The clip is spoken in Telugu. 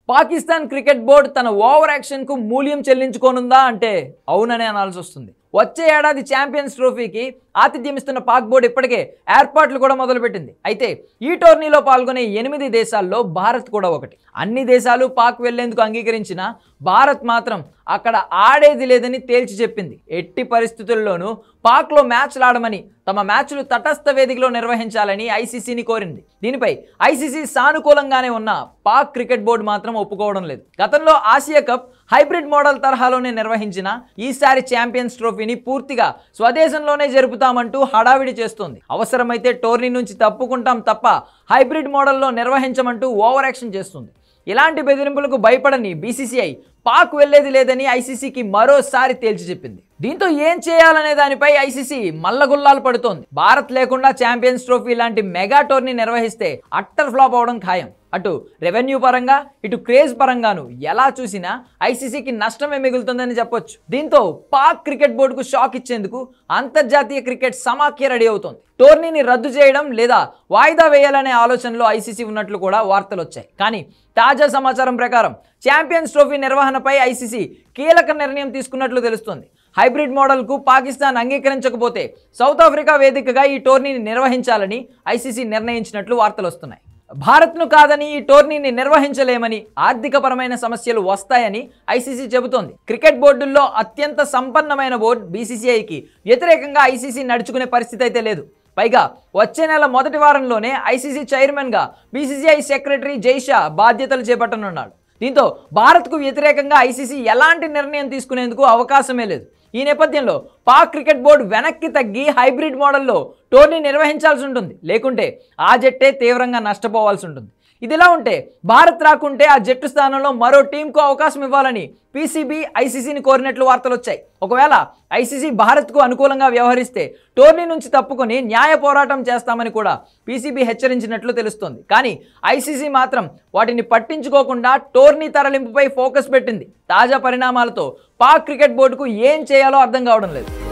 పాకిస్తాన్ క్రికెట్ బోర్డు తన ఓవర్ యాక్షన్కు మూల్యం చెల్లించుకోనుందా అంటే అవుననే అనాల్సి వస్తుంది వచ్చే ఏడాది ఛాంపియన్స్ ట్రోఫీకి ఆతిథ్యం ఇస్తున్న పాక్ బోర్డు ఇప్పటికే ఏర్పాట్లు కూడా మొదలుపెట్టింది అయితే ఈ టోర్నీలో పాల్గొనే ఎనిమిది దేశాల్లో భారత్ కూడా ఒకటి అన్ని దేశాలు పాక్ వెళ్లేందుకు అంగీకరించిన భారత్ మాత్రం అక్కడ ఆడేది లేదని తేల్చి చెప్పింది ఎట్టి పరిస్థితుల్లోనూ పాక్లో మ్యాచ్లు ఆడమని తమ మ్యాచ్లు తటస్థ వేదికలో నిర్వహించాలని ఐసీసీని కోరింది దీనిపై ఐసీసీ సానుకూలంగానే ఉన్న పాక్ క్రికెట్ బోర్డు మాత్రం ఒప్పుకోవడం లేదు గతంలో ఆసియా కప్ హైబ్రిడ్ మోడల్ తరహాలోనే నిర్వహించిన ఈసారి ఛాంపియన్స్ ట్రోఫీని పూర్తిగా స్వదేశంలోనే జరుపుతామంటూ హడావిడి చేస్తోంది అవసరమైతే టోర్నీ నుంచి తప్పుకుంటాం తప్ప హైబ్రిడ్ మోడల్లో నిర్వహించమంటూ ఓవర్ యాక్షన్ చేస్తుంది ఇలాంటి బెదిరింపులకు భయపడని బీసీసీఐ పాక్ వెళ్లేది లేదని ఐసీసీకి మరోసారి తేల్చి చెప్పింది దీంతో ఏం చేయాలనే దానిపై ఐసీసీ మల్లగుల్లాలు పడుతోంది భారత్ లేకుండా ఛాంపియన్స్ ట్రోఫీ లాంటి మెగా టోర్నీ నిర్వహిస్తే అట్టర్ ఫ్లాప్ అవడం ఖాయం అటు రెవెన్యూ పరంగా ఇటు క్రేజ్ పరంగాను ఎలా చూసినా ఐసీసీకి నష్టమే మిగులుతుందని చెప్పొచ్చు దీంతో పాక్ క్రికెట్ బోర్డుకు షాక్ ఇచ్చేందుకు అంతర్జాతీయ క్రికెట్ సమాఖ్య రెడీ అవుతోంది టోర్నీని రద్దు చేయడం లేదా వాయిదా వేయాలనే ఆలోచనలో ఐసీసీ ఉన్నట్లు కూడా వార్తలు వచ్చాయి కానీ తాజా సమాచారం ప్రకారం ఛాంపియన్స్ ట్రోఫీ నిర్వహణపై ఐసీసీ కీలక నిర్ణయం తీసుకున్నట్లు తెలుస్తోంది హైబ్రిడ్ మోడల్కు పాకిస్తాన్ అంగీకరించకపోతే సౌత్ ఆఫ్రికా వేదికగా ఈ టోర్నీని నిర్వహించాలని ఐసీసీ నిర్ణయించినట్లు వార్తలు వస్తున్నాయి భారత్ను కాదని ఈ టోర్నీని నిర్వహించలేమని ఆర్థికపరమైన సమస్యలు వస్తాయని ఐసీసీ చెబుతోంది క్రికెట్ బోర్డుల్లో అత్యంత సంపన్నమైన బోర్డు బీసీసీఐకి వ్యతిరేకంగా ఐసీసీ నడుచుకునే పరిస్థితి అయితే లేదు పైగా వచ్చే నెల మొదటి వారంలోనే ఐసీసీ చైర్మన్గా బీసీసీఐ సెక్రటరీ జైషా బాధ్యతలు చేపట్టనున్నాడు దీంతో భారత్కు వ్యతిరేకంగా ఐసీసీ ఎలాంటి నిర్ణయం తీసుకునేందుకు అవకాశమే లేదు ఈ నేపథ్యంలో పాక్ క్రికెట్ బోర్డు వెనక్కి తగ్గి హైబ్రిడ్ మోడల్లో టోర్నీ నిర్వహించాల్సి ఉంటుంది లేకుంటే ఆ జట్టే తీవ్రంగా నష్టపోవాల్సి ఉంటుంది ఇదిలా ఉంటే భారత్ రాకుంటే ఆ జట్టు స్థానంలో మరో టీంకు అవకాశం ఇవ్వాలని పీసీబీ ఐసీసీని కోరినట్లు వార్తలు వచ్చాయి ఒకవేళ ఐసీసీ భారత్కు అనుకూలంగా వ్యవహరిస్తే టోర్నీ నుంచి తప్పుకొని న్యాయ పోరాటం చేస్తామని కూడా పీసీబీ హెచ్చరించినట్లు తెలుస్తోంది కానీ ఐసీసీ మాత్రం వాటిని పట్టించుకోకుండా టోర్నీ తరలింపుపై ఫోకస్ పెట్టింది తాజా పరిణామాలతో పాక్ క్రికెట్ బోర్డుకు ఏం చేయాలో అర్థం కావడం లేదు